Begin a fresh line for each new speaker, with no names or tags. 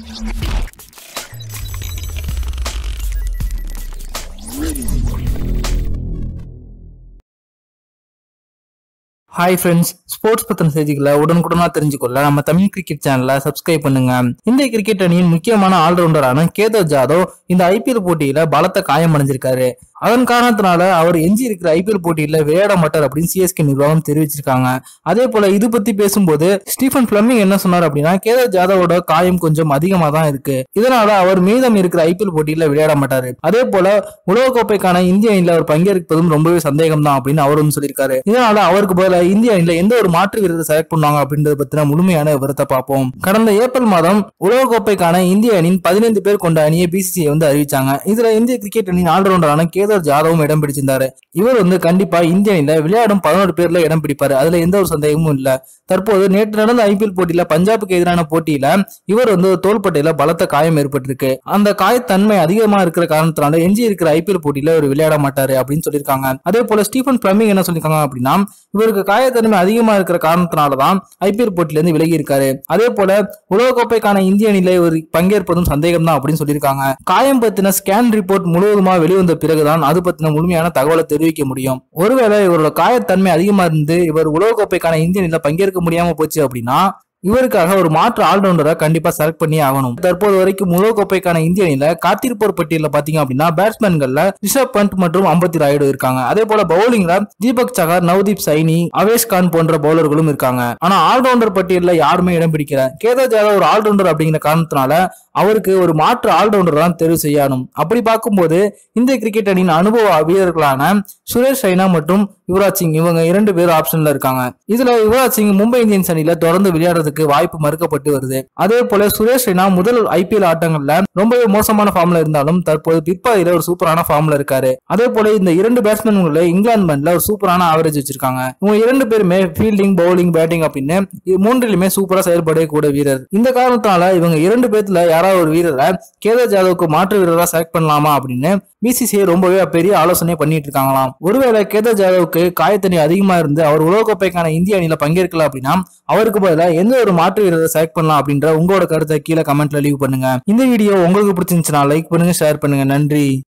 hi friends sports பத்தின செய்திகளை உடனுக்குடனா தெரிஞ்சுக்கொள்ள நம்ம தமிழ் கிரிக்கெட் சேனலை சப்ஸ்கிரைப் பண்ணுங்க இந்திய கிரிக்கெட் அணியின் முக்கியமான ஆல்ரவுண்டரான கேதர் ஜாதவ் இந்த ஐபிஎல் போட்டியில பலத்த காயம் அடைஞ்சிருக்காரு அதன் காரணத்தினால அவர் எஞ்சி இருக்கிற ஐபிஎல் போட்டியில விளையாட மாட்டார் அப்படின்னு சிஎஸ்கே நிர்வாகம் தெரிவிச்சிருக்காங்க அதே போல இது பத்தி பேசும்போது ஸ்டீஃபன் பிளமிங் என்ன சொன்னார் அப்படின்னா கேதர் ஜாதவோட காயம் கொஞ்சம் அதிகமா தான் இருக்கு இதனால அவர் மீதம் இருக்கிற ஐபிஎல் போட்டியில விளையாட மாட்டாரு அதே போல உலகக்கோப்பைக்கான இந்திய அணியில அவர் பங்கேற்பதும் ரொம்பவே சந்தேகம் தான் அப்படின்னு அவரும் சொல்லியிருக்காரு இதனால அவருக்கு பதிலா இந்திய அணியில எந்த ஒரு மாற்று வீரரை செலக்ட் பண்ணுவாங்க அப்படின்றத பத்தின முழுமையான விவரத்தை பார்ப்போம் கடந்த ஏப்ரல் மாதம் உலகக்கோப்பைக்கான இந்திய அணியின் பதினைந்து பேர் கொண்ட அணியை பிசிசிஐ வந்து அறிவிச்சாங்க இதுல இந்திய கிரிக்கெட் அணியின் ஆல்ரவுண்டரான கேதர் ஜாதவும் இடம் பிடிச்சிருந்தாரு இவர் வந்து கண்டிப்பா இந்திய அணியில விளையாடும் பதினோரு பேர்ல இடம் பிடிப்பாரு அதுல எந்த ஒரு சந்தேகமும் இல்ல தற்போது நேற்று நடந்த ஐபிஎல் போட்டியில பஞ்சாபுக்கு எதிரான போட்டியில இவர் வந்து தோள்பட்டையில பலத்த காயம் ஏற்பட்டிருக்கு அந்த காயத்தன்மை அதிகமா இருக்கிற காரணத்தினால எஞ்சி இருக்கிற ஐபிஎல் போட்டியில இவர் விளையாட மாட்டாரு அப்படின்னு சொல்லியிருக்காங்க அதே போல ஸ்டீஃபன் பிளமிங் என்ன சொல்லியிருக்காங்க அப்படின்னா இவருக்கு காயத்தன்மை அதிகமா இருக்கிற காரணத்தினாலதான் ஐபிஎல் போட்டியில இருந்து விலகி இருக்காரு அதே போல உலகக்கோப்பைக்கான இந்திய அணியில இவர் பங்கேற்பதும் சந்தேகம் தான் அப்படின்னு சொல்லியிருக்காங்க காயம் பத்தின ஸ்கேன் ரிப்போர்ட் முழுவதுமா வெளிவந்த பிறகுதான் அது பத்தின முழுமையான தகவலை தெரிவிக்க முடியும் ஒருவேளை இவரோட காயத்தன்மை அதிகமா இருந்து இவர் உலகக்கோப்பைக்கான இந்திய அணியில பங்கேற்க முடியாம போச்சு அப்படின்னா இவருக்காக ஒரு மாற்று ஆல்ரவுண்டரை கண்டிப்பா செலக்ட் பண்ணி ஆகணும் தற்போது வரைக்கும் உலகக்கோப்பைக்கான இந்திய அணியில காத்திருப்போர் பட்டியல பாத்தீங்க அப்படின்னா பேட்ஸ்மேன்கள்ல ரிஷப் பண்ட் மற்றும் அம்பத்தி ராயுடு இருக்காங்க அதே போல பவுலிங்ல தீபக் சகர் நவ்தீப் சைனி அவேஷ் கான் போன்ற பவுலர்களும் இருக்காங்க ஆனா ஆல்ரவுண்டர் பட்டியல்ல யாருமே இடம் பிடிக்கல கேதார் ஜாதவ் ஒரு ஆல்ரவுண்டர் அப்படிங்கிற காரணத்தினால அவருக்கு ஒரு மாற்று ஆல்ரவுண்டர் தான் தேர்வு செய்யணும் அப்படி பார்க்கும்போது இந்திய கிரிக்கெட் அணியின் அனுபவ வீரர்களான சுரேஷ் ரெய்னா மற்றும் யுவராஜ் சிங் இவங்க இரண்டு பேர் ஆப்ஷன்ல இருக்காங்க இதுல யுவராஜ் சிங் மும்பை இந்தியன்ஸ் அணியில தொடர்ந்து விளையாடுறதுக்கு வாய்ப்பு மறுக்கப்பட்டு வருது அதே போல சுரேஷ் ரெய்னா முதல் ஐபிஎல் ஆட்டங்கள்ல ரொம்பவே மோசமான ஃபார்ம்ல இருந்தாலும் தற்போது பிற்பாதியில ஒரு சூப்பரான ஃபார்ம்ல இருக்காரு அதே போல இந்த இரண்டு பேட்ஸ்மேன்கள இங்கிலாந்து மண்ல ஒரு சூப்பரான ஆவரேஜ் வச்சிருக்காங்க இவங்க இரண்டு பேருமே ஃபீல்டிங் பவுலிங் பேட்டிங் அப்படின்னு இது மூன்றிலுமே சூப்பரா செயல்படக்கூடிய வீரர் இந்த காரணத்தால இவங்க இரண்டு பேர்த்துல யாராவது ஒரு வீரரை கேதார் ஜாதவுக்கு மாற்று வீரரா செலக்ட் பண்ணலாமா அப்படின்னு பிசிசிஐ ரொம்பவே பெரிய ஆலோசனை பண்ணிட்டு இருக்காங்களாம் ஒருவேளை கேதார் ஜாதவுக்கு காயத்தனி அதிகமா இருந்து அவர் உலகக்கோப்பைக்கான இந்திய அணியில பங்கேற்கல அப்படின்னா அவருக்கு பதிலாக எந்த ஒரு மாற்று வீரரை செலக்ட் பண்ணலாம் அப்படின்ற உங்களோட கருத்தை கீழே கமெண்ட்ல லீவ் பண்ணுங்க இந்த வீடியோ உங்களுக்கு பிடிச்சிருந்துச்சுன்னா லைக் பண்ணுங்க ஷேர் பண்ணுங்க நன்றி